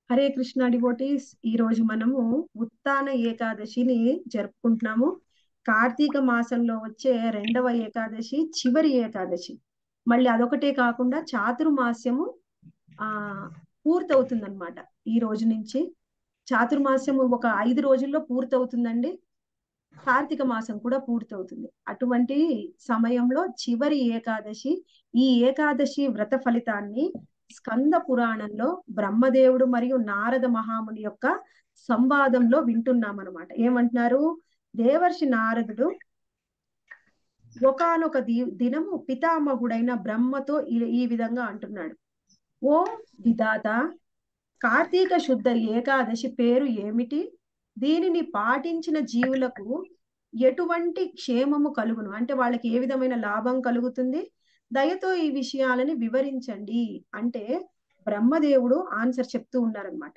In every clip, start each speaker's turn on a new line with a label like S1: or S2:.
S1: Hare Krishna devotees ఈ రోజు మనము ఉత్తాన ఏకాదశిని జరుపుకుంటున్నాము కార్తీక మాసంలో వచ్చే రెండవ ఏకాదశి చివరి ఏకాదశి మళ్ళీ అదొకటే కాకుండా చాతుర్మాస్యము ఆ పూర్తవుతుందన్నమాట ఈ రోజు నుంచి చాతుర్మాస్యము ఒక ఐదు రోజుల్లో పూర్తవుతుందండి కార్తీక మాసం కూడా పూర్తవుతుంది అటువంటి సమయంలో చివరి ఏకాదశి ఈ ఏకాదశి వ్రత ఫలితాన్ని స్కంద పురాణంలో బ్రహ్మదేవుడు మరియు నారద మహాముని యొక్క సంవాదంలో వింటున్నాం అనమాట ఏమంటున్నారు దేవర్షి నారదుడు ఒకనొక దినము పితామహుడైన బ్రహ్మతో ఈ విధంగా అంటున్నాడు ఓ విధాత కార్తీక శుద్ధ ఏకాదశి పేరు ఏమిటి దీనిని పాటించిన జీవులకు ఎటువంటి క్షేమము కలుగును అంటే వాళ్ళకి ఏ విధమైన లాభం కలుగుతుంది దయతో ఈ విషయాలని వివరించండి అంటే బ్రహ్మదేవుడు ఆన్సర్ చెప్తూ ఉన్నారనమాట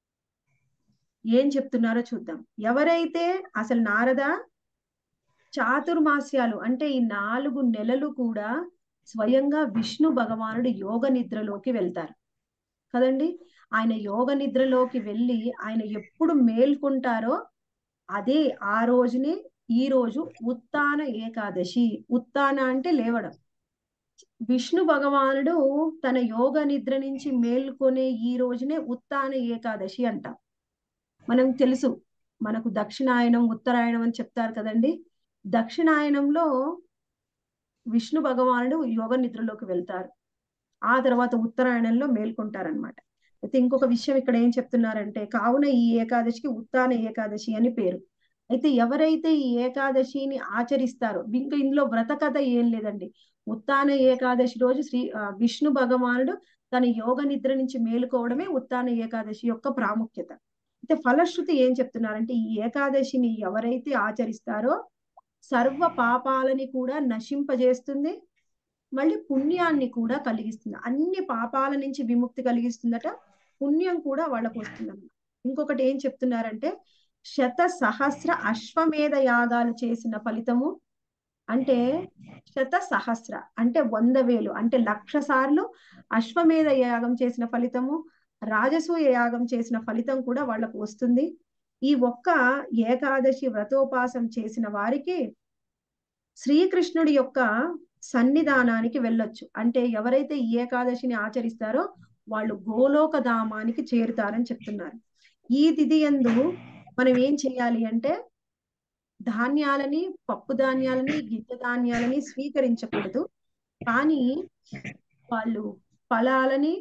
S1: ఏం చెప్తున్నారో చూద్దాం ఎవరైతే అసలు నారద చాతుర్మాస్యాలు అంటే ఈ నాలుగు నెలలు కూడా స్వయంగా విష్ణు భగవానుడు యోగ నిద్రలోకి వెళ్తారు కదండి ఆయన యోగ నిద్రలోకి వెళ్ళి ఆయన ఎప్పుడు మేల్కొంటారో అదే ఆ రోజునే ఈ రోజు ఉత్తాన ఏకాదశి ఉత్తాన అంటే లేవడం విష్ణు భగవానుడు తన యోగ నిద్ర నుంచి మేల్కొనే ఈ రోజునే ఉత్తాన ఏకాదశి అంటాం మనం తెలుసు మనకు దక్షిణాయనం ఉత్తరాయణం అని చెప్తారు కదండి దక్షిణాయనంలో విష్ణు భగవానుడు యోగ నిద్రలోకి వెళ్తారు ఆ తర్వాత ఉత్తరాయణంలో మేల్కొంటారనమాట అయితే ఇంకొక విషయం ఇక్కడ ఏం చెప్తున్నారంటే కావున ఈ ఏకాదశికి ఉత్తాన ఏకాదశి అని పేరు అయితే ఎవరైతే ఈ ఏకాదశిని ఆచరిస్తారో ఇంకా ఇందులో వ్రత కథ ఏం లేదండి ఉత్తాన ఏకాదశి రోజు శ్రీ విష్ణు భగవానుడు తన యోగ నిద్ర నుంచి మేలుకోవడమే ఉత్తాన ఏకాదశి యొక్క ప్రాముఖ్యత అయితే ఫలశ్రుతి ఏం చెప్తున్నారంటే ఈ ఏకాదశిని ఎవరైతే ఆచరిస్తారో సర్వ పాపాలని కూడా నశింపజేస్తుంది మళ్ళీ పుణ్యాన్ని కూడా కలిగిస్తుంది అన్ని పాపాల నుంచి విముక్తి కలిగిస్తుందట పుణ్యం కూడా వాళ్ళకు వస్తుందన్నమాట ఇంకొకటి ఏం చెప్తున్నారంటే శత సహస్ర అశ్వమేధ యాగాలు చేసిన ఫలితము అంటే శత సహస్ర అంటే వంద వేలు అంటే లక్ష సార్లు అశ్వమేధ యాగం చేసిన ఫలితము రాజసూయ యాగం చేసిన ఫలితం కూడా వాళ్ళకు వస్తుంది ఈ ఒక్క ఏకాదశి వ్రతోపాసం చేసిన వారికి శ్రీకృష్ణుడి యొక్క సన్నిధానానికి వెళ్ళొచ్చు అంటే ఎవరైతే ఈ ఏకాదశిని ఆచరిస్తారో వాళ్ళు గోలోక ధామానికి చేరుతారని చెప్తున్నారు ఈ తిథి ఎందు మనం ఏం చేయాలి అంటే ధాన్యాలని పప్పు ధాన్యాలని గింజ ధాన్యాలని స్వీకరించకూడదు కానీ వాళ్ళు ఫలాలని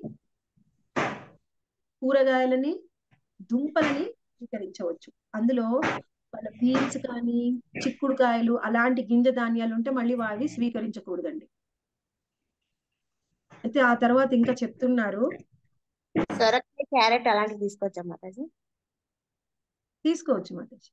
S1: కూరగాయలని దుంపలని స్వీకరించవచ్చు అందులో వాళ్ళ బీన్స్ కానీ చిక్కుడుకాయలు అలాంటి గింజ ధాన్యాలు ఉంటే మళ్ళీ వావి స్వీకరించకూడదండి అయితే ఆ తర్వాత ఇంకా చెప్తున్నారు
S2: సొరకాయ క్యారెట్ అలాంటివి తీసుకోవచ్చా మాతాజీ
S1: తీసుకోవచ్చు మాతాజీ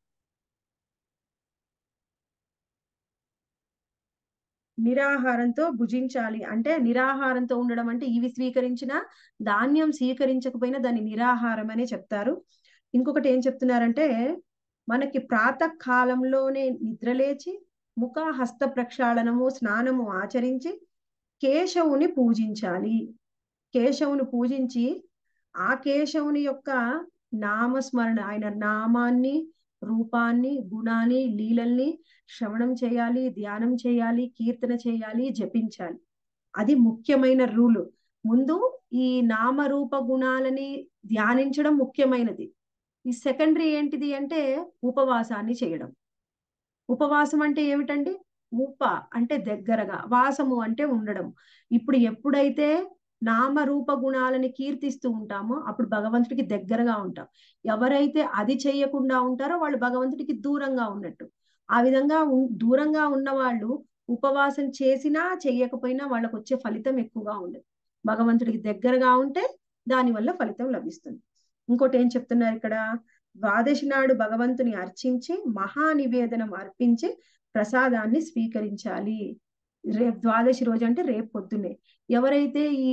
S1: నిరాహారంతో భుజించాలి అంటే నిరాహారంతో ఉండడం అంటే ఇవి స్వీకరించిన ధాన్యం స్వీకరించకపోయినా దాన్ని నిరాహారం అనే చెప్తారు ఇంకొకటి ఏం చెప్తున్నారంటే మనకి ప్రాతకాలంలోనే నిద్రలేచి ముఖ హస్త ప్రక్షాళనము స్నానము ఆచరించి కేశవుని పూజించాలి కేశవుని పూజించి ఆ కేశవుని యొక్క నామస్మరణ ఆయన నామాన్ని రూపాన్ని గుణాన్ని లీలల్ని శ్రవణం చేయాలి ధ్యానం చేయాలి కీర్తన చేయాలి జపించాలి అది ముఖ్యమైన రూలు ముందు ఈ నామరూప గుణాలని ధ్యానించడం ముఖ్యమైనది ఈ సెకండరీ ఏంటిది అంటే ఉపవాసాన్ని చేయడం ఉపవాసం అంటే ఏమిటండి ఉప అంటే దగ్గరగా వాసము అంటే ఉండడం ఇప్పుడు ఎప్పుడైతే నామరూప గుణాలని కీర్తిస్తూ ఉంటామో అప్పుడు భగవంతుడికి దగ్గరగా ఉంటాం ఎవరైతే అది చేయకుండా ఉంటారో వాళ్ళు భగవంతుడికి దూరంగా ఉన్నట్టు ఆ విధంగా దూరంగా ఉన్న వాళ్ళు ఉపవాసం చేసినా చెయ్యకపోయినా వాళ్ళకు వచ్చే ఫలితం ఎక్కువగా ఉండదు భగవంతుడికి దగ్గరగా ఉంటే దాని వల్ల ఫలితం లభిస్తుంది ఇంకోటి ఏం చెప్తున్నారు ఇక్కడ ద్వాదశి నాడు భగవంతుని అర్చించి మహానివేదనం అర్పించి ప్రసాదాన్ని స్వీకరించాలి రేపు ద్వాదశి రోజు అంటే రేపు పొద్దున్నే ఎవరైతే ఈ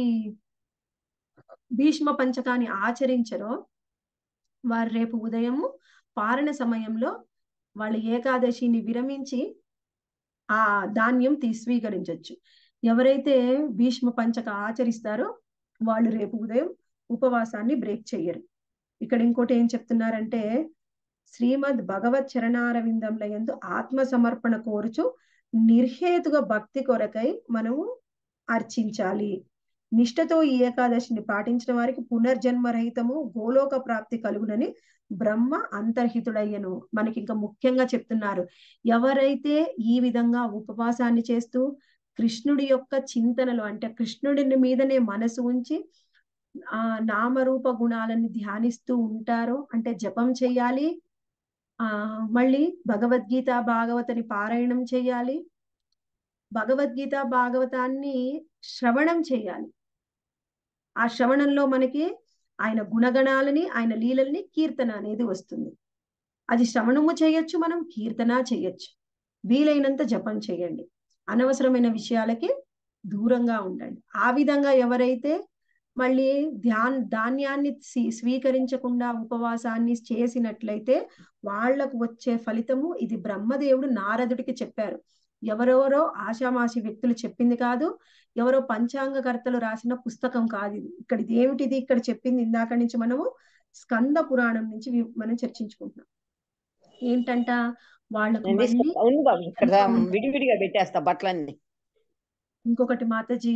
S1: భీష్మ పంచకాన్ని ఆచరించరో వారు రేపు ఉదయము పారణ సమయంలో వాళ్ళు ఏకాదశిని విరమించి ఆ ధాన్యం తీ స్వీకరించవచ్చు ఎవరైతే భీష్మ పంచక ఆచరిస్తారో వాళ్ళు రేపు ఉదయం ఉపవాసాన్ని బ్రేక్ చెయ్యరు ఇక్కడ ఇంకోటి ఏం చెప్తున్నారంటే శ్రీమద్ భగవత్ చరణారవిందంల యందు ఆత్మ సమర్పణ కోరుచు నిర్హేతుగా భక్తి కొరకై మనము అర్చించాలి నిష్ఠతో ఈ ఏకాదశిని పాటించిన వారికి పునర్జన్మ రహితము గోలోక ప్రాప్తి కలుగునని బ్రహ్మ అంతర్హితుడయ్యను మనకి ఇంకా ముఖ్యంగా చెప్తున్నారు ఎవరైతే ఈ విధంగా ఉపవాసాన్ని చేస్తూ కృష్ణుడి యొక్క చింతనలు అంటే కృష్ణుడిని మీదనే మనసు ఉంచి ఆ నామరూప గుణాలని ధ్యానిస్తూ ఉంటారో అంటే జపం చేయాలి ఆ మళ్ళీ భగవద్గీత భాగవతని పారాయణం చేయాలి భగవద్గీత భాగవతాన్ని శ్రవణం చేయాలి ఆ శ్రవణంలో మనకి ఆయన గుణగణాలని ఆయన లీలల్ని కీర్తన అనేది వస్తుంది అది శ్రవణము చేయొచ్చు మనం కీర్తన చేయొచ్చు వీలైనంత జపం చేయండి అనవసరమైన విషయాలకి దూరంగా ఉండండి ఆ విధంగా ఎవరైతే మళ్ళీ ధ్యాన్ ధాన్యాన్ని స్వీకరించకుండా ఉపవాసాన్ని చేసినట్లయితే వాళ్లకు వచ్చే ఫలితము ఇది బ్రహ్మదేవుడు నారదుడికి చెప్పారు ఎవరెవరో ఆషామాషి వ్యక్తులు చెప్పింది కాదు ఎవరో పంచాంగకర్తలు రాసిన పుస్తకం కాదు ఇది ఇక్కడ ఇది ఏమిటిది ఇక్కడ చెప్పింది ఇందాక నుంచి మనము స్కంద పురాణం నుంచి మనం చర్చించుకుంటున్నాం ఏంటంట వాళ్ళకు మళ్ళీ
S3: అవును బాబు ఇక్కడ విడివిడిగా పెట్టేస్తా బట్టలన్నీ
S1: ఇంకొకటి మాతాజీ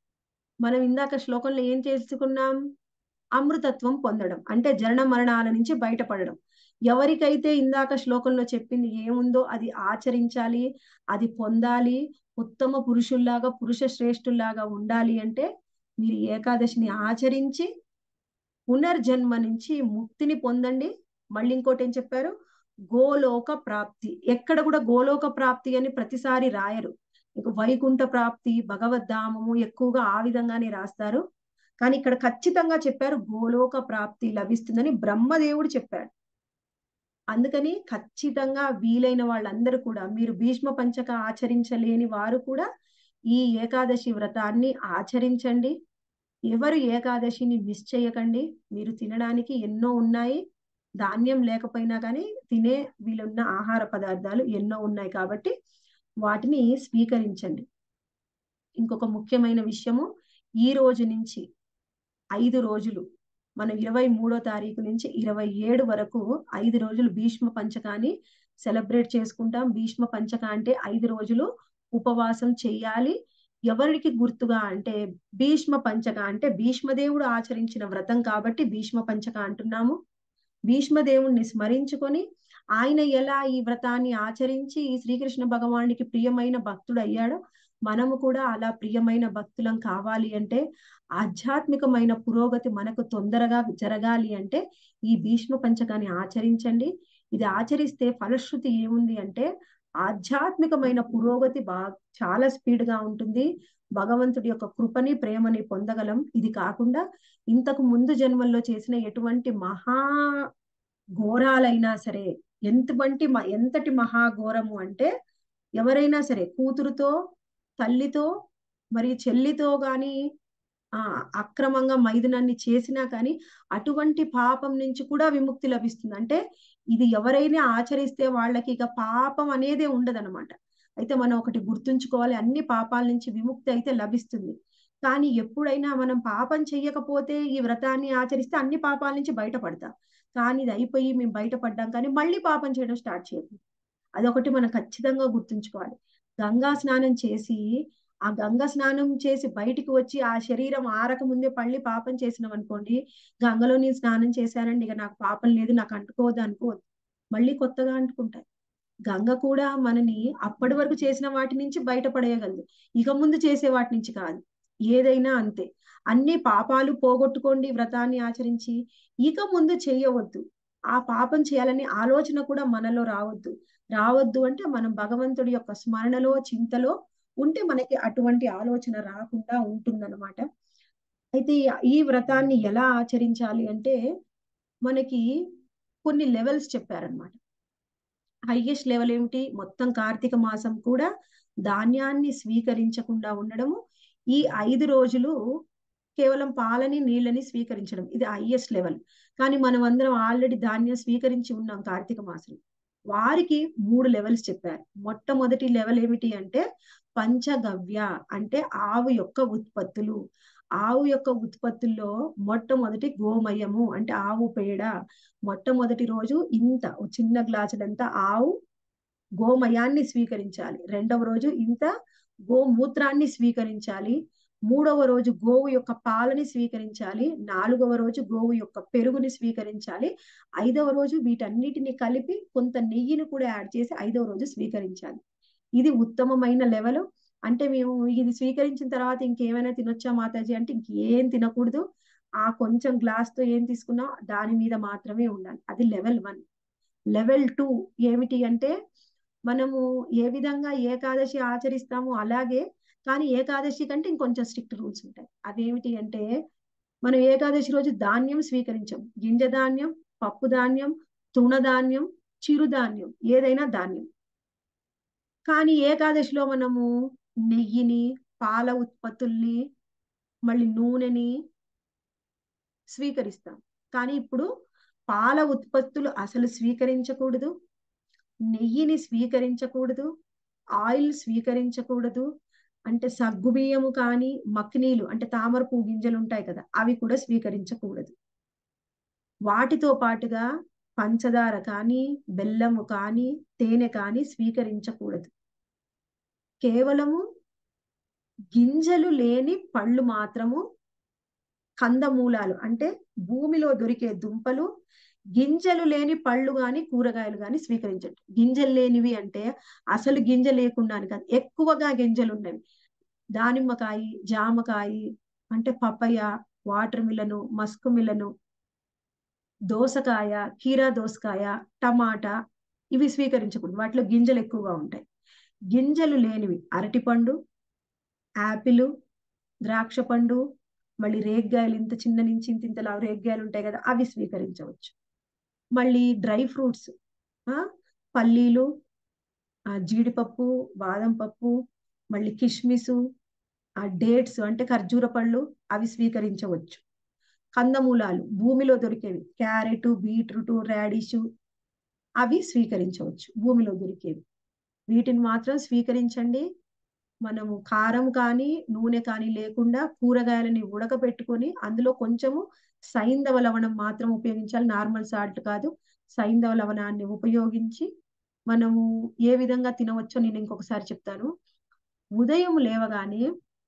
S1: మనం ఇందాక శ్లోకంలో ఏం చేసుకున్నాం అమృతత్వం పొందడం అంటే జనన మరణాల నుంచి బయటపడడం ఎవరికైతే ఇందాక శ్లోకంలో చెప్పింది ఏముందో అది ఆచరించాలి అది పొందాలి ఉత్తమ పురుషుల్లాగా పురుష శ్రేష్ఠుల్లాగా ఉండాలి అంటే మీరు ఏకాదశిని ఆచరించి పునర్జన్మ నుంచి ముక్తిని పొందండి మళ్ళీ ఇంకోటి ఏం చెప్పారు గోలోక ప్రాప్తి ఎక్కడ కూడా గోలోక ప్రాప్తి అని ప్రతిసారి రాయరు ఇక వైకుంఠ ప్రాప్తి భగవద్ధామము ఎక్కువగా ఆ విధంగానే రాస్తారు కానీ ఇక్కడ ఖచ్చితంగా చెప్పారు గోలోక ప్రాప్తి లభిస్తుందని బ్రహ్మదేవుడు చెప్పాడు అందుకని ఖచ్చితంగా వీలైన వాళ్ళందరూ కూడా మీరు భీష్మ పంచక ఆచరించలేని వారు కూడా ఈ ఏకాదశి వ్రతాన్ని ఆచరించండి ఎవరు ఏకాదశిని మిస్ చేయకండి మీరు తినడానికి ఎన్నో ఉన్నాయి ధాన్యం లేకపోయినా కానీ తినే వీలున్న ఆహార పదార్థాలు ఎన్నో ఉన్నాయి కాబట్టి వాటిని స్వీకరించండి ఇంకొక ముఖ్యమైన విషయము ఈ రోజు నుంచి ఐదు రోజులు మనం ఇరవై మూడో తారీఖు నుంచి ఇరవై ఏడు వరకు ఐదు రోజులు భీష్మ పంచకాన్ని సెలబ్రేట్ చేసుకుంటాం భీష్మ పంచక అంటే ఐదు రోజులు ఉపవాసం చెయ్యాలి ఎవరికి గుర్తుగా అంటే భీష్మ పంచక అంటే భీష్మదేవుడు ఆచరించిన వ్రతం కాబట్టి భీష్మ పంచక అంటున్నాము భీష్మదేవుణ్ణి స్మరించుకొని ఆయన ఎలా ఈ వ్రతాన్ని ఆచరించి ఈ శ్రీకృష్ణ భగవానికి ప్రియమైన భక్తుడు అయ్యాడో మనము కూడా అలా ప్రియమైన భక్తులం కావాలి అంటే ఆధ్యాత్మికమైన పురోగతి మనకు తొందరగా జరగాలి అంటే ఈ భీష్మ పంచకాన్ని ఆచరించండి ఇది ఆచరిస్తే ఫలశ్రుతి ఏముంది అంటే ఆధ్యాత్మికమైన పురోగతి బాగా చాలా స్పీడ్ గా ఉంటుంది భగవంతుడి యొక్క కృపని ప్రేమని పొందగలం ఇది కాకుండా ఇంతకు ముందు జన్మల్లో చేసిన ఎటువంటి మహా ఘోరాలైనా సరే ఎంతవంటి ఎంతటి మహాఘోరము అంటే ఎవరైనా సరే కూతురుతో తల్లితో మరి చెల్లితో గాని ఆ అక్రమంగా మైదునాన్ని చేసినా కానీ అటువంటి పాపం నుంచి కూడా విముక్తి లభిస్తుంది అంటే ఇది ఎవరైనా ఆచరిస్తే వాళ్ళకి ఇక పాపం అనేదే ఉండదన్నమాట అయితే మనం ఒకటి గుర్తుంచుకోవాలి అన్ని పాపాల నుంచి విముక్తి అయితే లభిస్తుంది కానీ ఎప్పుడైనా మనం పాపం చెయ్యకపోతే ఈ వ్రతాన్ని ఆచరిస్తే అన్ని పాపాల నుంచి బయటపడతాం కానీ ఇది అయిపోయి మేము బయటపడ్డాం కానీ మళ్ళీ పాపం చేయడం స్టార్ట్ చేయదు అదొకటి మనం ఖచ్చితంగా గుర్తుంచుకోవాలి గంగా స్నానం చేసి ఆ గంగ స్నానం చేసి బయటికి వచ్చి ఆ శరీరం ఆరక ముందే పళ్ళి పాపం చేసినాం అనుకోండి గంగలో నేను స్నానం చేశానండి ఇక నాకు పాపం లేదు నాకు అంటుకోవద్దు అనుకోవద్దు మళ్ళీ కొత్తగా అంటుకుంటాయి గంగ కూడా మనని అప్పటి వరకు చేసిన వాటి నుంచి బయటపడేయగలదు ఇక ముందు చేసే వాటి నుంచి కాదు ఏదైనా అంతే అన్ని పాపాలు పోగొట్టుకోండి వ్రతాన్ని ఆచరించి ఇక ముందు చేయవద్దు ఆ పాపం చేయాలని ఆలోచన కూడా మనలో రావద్దు రావద్దు అంటే మనం భగవంతుడి యొక్క స్మరణలో చింతలో ఉంటే మనకి అటువంటి ఆలోచన రాకుండా ఉంటుందన్నమాట అయితే ఈ వ్రతాన్ని ఎలా ఆచరించాలి అంటే మనకి కొన్ని లెవెల్స్ చెప్పారనమాట హైయెస్ట్ లెవెల్ ఏమిటి మొత్తం కార్తీక మాసం కూడా ధాన్యాన్ని స్వీకరించకుండా ఉండడము ఈ ఐదు రోజులు కేవలం పాలని నీళ్ళని స్వీకరించడం ఇది హైయెస్ట్ లెవెల్ కానీ మనం అందరం ఆల్రెడీ ధాన్యం స్వీకరించి ఉన్నాం కార్తీక మాసం వారికి మూడు లెవెల్స్ చెప్పారు మొట్టమొదటి లెవెల్ ఏమిటి అంటే పంచగవ్య అంటే ఆవు యొక్క ఉత్పత్తులు ఆవు యొక్క ఉత్పత్తుల్లో మొట్టమొదటి గోమయము అంటే ఆవు పేడ మొట్టమొదటి రోజు ఇంత ఓ చిన్న గ్లాసులంతా ఆవు గోమయాన్ని స్వీకరించాలి రెండవ రోజు ఇంత గోమూత్రాన్ని స్వీకరించాలి మూడవ రోజు గోవు యొక్క పాలని స్వీకరించాలి నాలుగవ రోజు గోవు యొక్క పెరుగుని స్వీకరించాలి ఐదవ రోజు వీటన్నిటిని కలిపి కొంత నెయ్యిని కూడా యాడ్ చేసి ఐదవ రోజు స్వీకరించాలి ఇది ఉత్తమమైన లెవెల్ అంటే మేము ఇది స్వీకరించిన తర్వాత ఇంకేమైనా తినొచ్చా మాతాజీ అంటే ఇంకేం తినకూడదు ఆ కొంచెం గ్లాస్ తో ఏం తీసుకున్నా దాని మీద మాత్రమే ఉండాలి అది లెవెల్ వన్ లెవెల్ టూ ఏమిటి అంటే మనము ఏ విధంగా ఏకాదశి ఆచరిస్తామో అలాగే కానీ ఏకాదశి కంటే ఇంకొంచెం స్ట్రిక్ట్ రూల్స్ ఉంటాయి అదేమిటి అంటే మనం ఏకాదశి రోజు ధాన్యం స్వీకరించం గింజ ధాన్యం పప్పు ధాన్యం తృణధాన్యం చిరుధాన్యం ఏదైనా ధాన్యం కానీ ఏకాదశిలో మనము నెయ్యిని పాల ఉత్పత్తుల్ని మళ్ళీ నూనెని స్వీకరిస్తాం కానీ ఇప్పుడు పాల ఉత్పత్తులు అసలు స్వీకరించకూడదు నెయ్యిని స్వీకరించకూడదు ఆయిల్ స్వీకరించకూడదు అంటే సగ్గుబియ్యము కానీ మక్నీలు అంటే తామర పువ్వు గింజలు ఉంటాయి కదా అవి కూడా స్వీకరించకూడదు వాటితో పాటుగా పంచదార కానీ బెల్లము కానీ తేనె కానీ స్వీకరించకూడదు కేవలము గింజలు లేని పళ్ళు మాత్రము కందమూలాలు అంటే భూమిలో దొరికే దుంపలు గింజలు లేని పళ్ళు గాని కూరగాయలు గాని స్వీకరించండి గింజలు లేనివి అంటే అసలు గింజ లేకుండా కాదు ఎక్కువగా గింజలు ఉన్నవి దానిమ్మకాయ జామకాయ అంటే పపయ వాటర్ మిలను మస్క్ మిలను దోసకాయ కీరా దోసకాయ టమాటా ఇవి స్వీకరించకూడదు వాటిలో గింజలు ఎక్కువగా ఉంటాయి గింజలు లేనివి అరటిపండు యాపిల్ ద్రాక్ష పండు మళ్ళీ రేగ్గాయలు ఇంత చిన్న నుంచి ఇంత ఇంతలా రేగ్గాయలు ఉంటాయి కదా అవి స్వీకరించవచ్చు మళ్ళీ డ్రై ఫ్రూట్స్ పల్లీలు జీడిపప్పు బాదం పప్పు మళ్ళీ కిష్మిసు ఆ డేట్స్ అంటే ఖర్జూర పళ్ళు అవి స్వీకరించవచ్చు కందమూలాలు భూమిలో దొరికేవి క్యారెట్ బీట్రూట్ రాడిష్ అవి స్వీకరించవచ్చు భూమిలో దొరికేవి వీటిని మాత్రం స్వీకరించండి మనము కారం కానీ నూనె కానీ లేకుండా కూరగాయలని ఉడకబెట్టుకొని అందులో కొంచెము సైంధవ లవణం మాత్రం ఉపయోగించాలి నార్మల్ సాల్ట్ కాదు సైంధవ లవణాన్ని ఉపయోగించి మనము ఏ విధంగా తినవచ్చో నేను ఇంకొకసారి చెప్తాను ఉదయం లేవగానే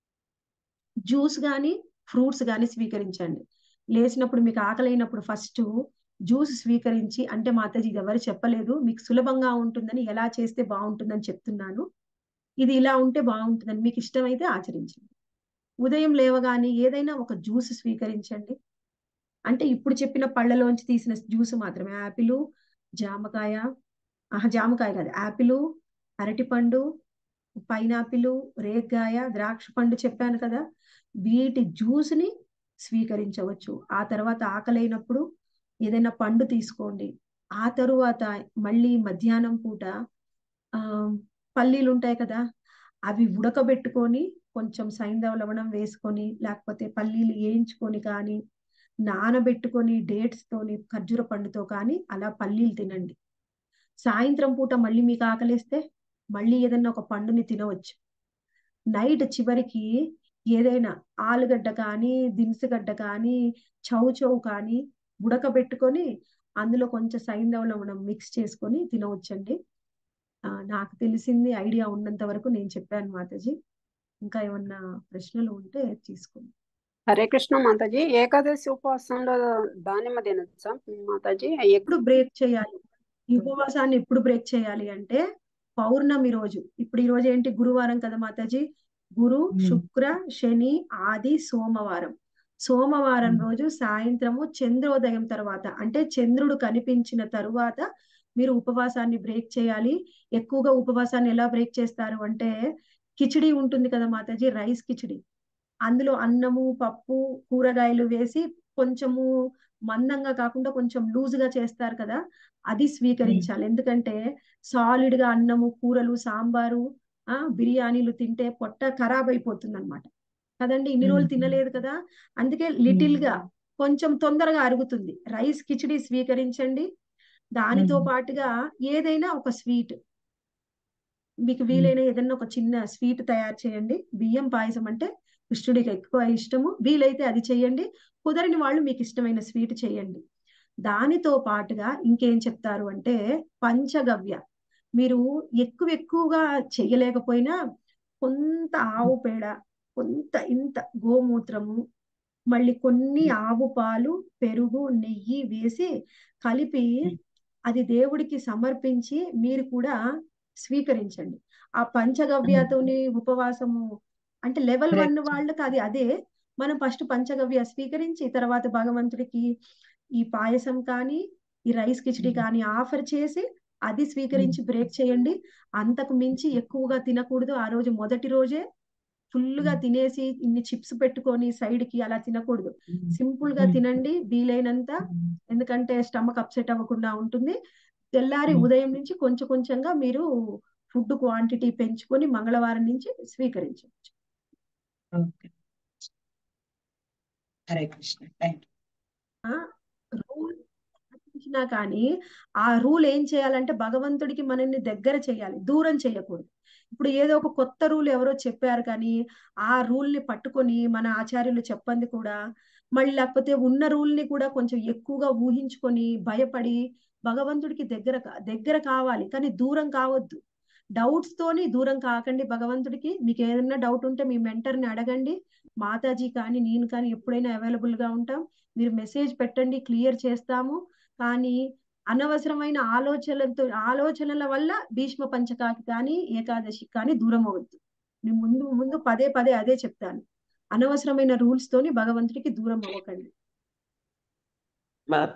S1: జ్యూస్ కానీ ఫ్రూట్స్ కానీ స్వీకరించండి లేచినప్పుడు మీకు ఆకలైనప్పుడు ఫస్ట్ జ్యూస్ స్వీకరించి అంటే మాతాజీ ఇది ఎవరు చెప్పలేదు మీకు సులభంగా ఉంటుందని ఎలా చేస్తే బాగుంటుందని చెప్తున్నాను ఇది ఇలా ఉంటే బాగుంటుందని మీకు ఇష్టమైతే ఆచరించండి ఉదయం లేవగానే ఏదైనా ఒక జ్యూస్ స్వీకరించండి అంటే ఇప్పుడు చెప్పిన పళ్ళలోంచి తీసిన జ్యూస్ మాత్రమే యాపిల్ జామకాయ ఆహా జామకాయ కాదు యాపిల్ అరటిపండు పైనాపిల్ రేగ్గాయ ద్రాక్ష పండు చెప్పాను కదా వీటి జ్యూస్ని స్వీకరించవచ్చు ఆ తర్వాత ఆకలైనప్పుడు ఏదైనా పండు తీసుకోండి ఆ తరువాత మళ్ళీ మధ్యాహ్నం పూట ఆ పల్లీలు ఉంటాయి కదా అవి ఉడకబెట్టుకొని కొంచెం సైంధవ లవణం వేసుకొని లేకపోతే పల్లీలు వేయించుకొని కానీ నానబెట్టుకొని డేట్స్ తోని ఖర్జూర పండుతో కానీ అలా పల్లీలు తినండి సాయంత్రం పూట మళ్ళీ మీకు ఆకలిస్తే మళ్ళీ ఏదైనా ఒక పండుని తినవచ్చు నైట్ చివరికి ఏదైనా ఆలుగడ్డ కానీ దినుసుగడ్డ కానీ చౌ చౌ కానీ ఉడకబెట్టుకొని అందులో కొంచెం సైంధవ లవణం మిక్స్ చేసుకొని తినవచ్చండి నాకు తెలిసింది ఐడియా ఉన్నంత వరకు నేను చెప్పాను మాతాజీ ఇంకా ఏమన్నా ప్రశ్నలు ఉంటే తీసుకోండి
S4: హరే కృష్ణ మాతాజీ ఏకాదశి ఉపవాసంలో దానిమ్మ తినొచ్చా మాతాజీ
S1: ఎప్పుడు బ్రేక్ చేయాలి ఈ ఉపవాసాన్ని ఎప్పుడు బ్రేక్ చేయాలి అంటే పౌర్ణమి రోజు ఇప్పుడు ఈ రోజు ఏంటి గురువారం కదా మాతాజీ గురు శుక్ర శని ఆది సోమవారం సోమవారం రోజు సాయంత్రము చంద్రోదయం తర్వాత అంటే చంద్రుడు కనిపించిన తరువాత మీరు ఉపవాసాన్ని బ్రేక్ చేయాలి ఎక్కువగా ఉపవాసాన్ని ఎలా బ్రేక్ చేస్తారు అంటే కిచిడి ఉంటుంది కదా మాతాజీ రైస్ కిచిడి అందులో అన్నము పప్పు కూరగాయలు వేసి కొంచెము మందంగా కాకుండా కొంచెం లూజ్ గా చేస్తారు కదా అది స్వీకరించాలి ఎందుకంటే సాలిడ్ గా అన్నము కూరలు సాంబారు ఆ బిర్యానీలు తింటే పొట్ట ఖరాబ్ అయిపోతుంది అనమాట కదండి ఇన్ని రోజులు తినలేదు కదా అందుకే లిటిల్ గా కొంచెం తొందరగా అరుగుతుంది రైస్ కిచిడి స్వీకరించండి దానితో పాటుగా ఏదైనా ఒక స్వీట్ మీకు వీలైన ఏదైనా ఒక చిన్న స్వీట్ తయారు చేయండి బియ్యం పాయసం అంటే కృష్ణుడికి ఎక్కువ ఇష్టము వీలైతే అది చేయండి కుదరని వాళ్ళు మీకు ఇష్టమైన స్వీట్ చేయండి దానితో పాటుగా ఇంకేం చెప్తారు అంటే పంచగవ్య మీరు ఎక్కువ ఎక్కువగా చేయలేకపోయినా కొంత ఆవు పేడ కొంత ఇంత గోమూత్రము మళ్ళీ కొన్ని ఆవు పాలు పెరుగు నెయ్యి వేసి కలిపి అది దేవుడికి సమర్పించి మీరు కూడా స్వీకరించండి ఆ పంచగవ్యతోని ఉపవాసము అంటే లెవెల్ వన్ వాళ్ళకి అది అదే మనం ఫస్ట్ పంచగవ్య స్వీకరించి తర్వాత భగవంతుడికి ఈ పాయసం కానీ ఈ రైస్ కిచడి కానీ ఆఫర్ చేసి అది స్వీకరించి బ్రేక్ చేయండి అంతకు మించి ఎక్కువగా తినకూడదు ఆ రోజు మొదటి రోజే ఫుల్ గా తినేసి ఇన్ని చిప్స్ పెట్టుకొని సైడ్ కి అలా తినకూడదు సింపుల్ గా తినండి వీలైనంత ఎందుకంటే స్టమక్ అప్సెట్ అవ్వకుండా ఉంటుంది తెల్లారి ఉదయం నుంచి కొంచెం కొంచెంగా మీరు ఫుడ్ క్వాంటిటీ పెంచుకొని మంగళవారం నుంచి స్వీకరించవచ్చు
S5: okay Hare Krishna thank
S1: rule పాటించినా కానీ ఆ రూల్ ఏం చేయాలంటే భగవంతుడికి మనల్ని దగ్గర చేయాలి దూరం చేయకూడదు ఇప్పుడు ఏదో ఒక కొత్త రూల్ ఎవరో చెప్పారు కానీ ఆ రూల్ ని పట్టుకొని మన ఆచార్యులు చెప్పంది కూడా మళ్ళీ లేకపోతే ఉన్న రూల్ ని కూడా కొంచెం ఎక్కువగా ఊహించుకొని భయపడి భగవంతుడికి దగ్గర కా- దగ్గర కావాలి కానీ దూరం కావద్దు డౌట్స్ తోని దూరం కాకండి భగవంతుడికి మీకు ఏదైనా డౌట్ ఉంటే మీ mentor ని అడగండి మాతాజీ కానీ నేను కానీ ఎప్పుడైనా అవైలబుల్ గా ఉంటాం మీరు మెసేజ్ పెట్టండి క్లియర్ చేస్తాము కానీ అనవసరమైన ఆలోచనలతో ఆలోచనల వల్ల భీష్మ పంచకాకి కానీ ఏకాదశి కానీ దూరం అవ్వద్దు నేను ముందు ముందు పదే పదే అదే చెప్తాను అనవసరమైన రూల్స్ తోని భగవంతుడికి దూరం అవ్వకండి
S5: మా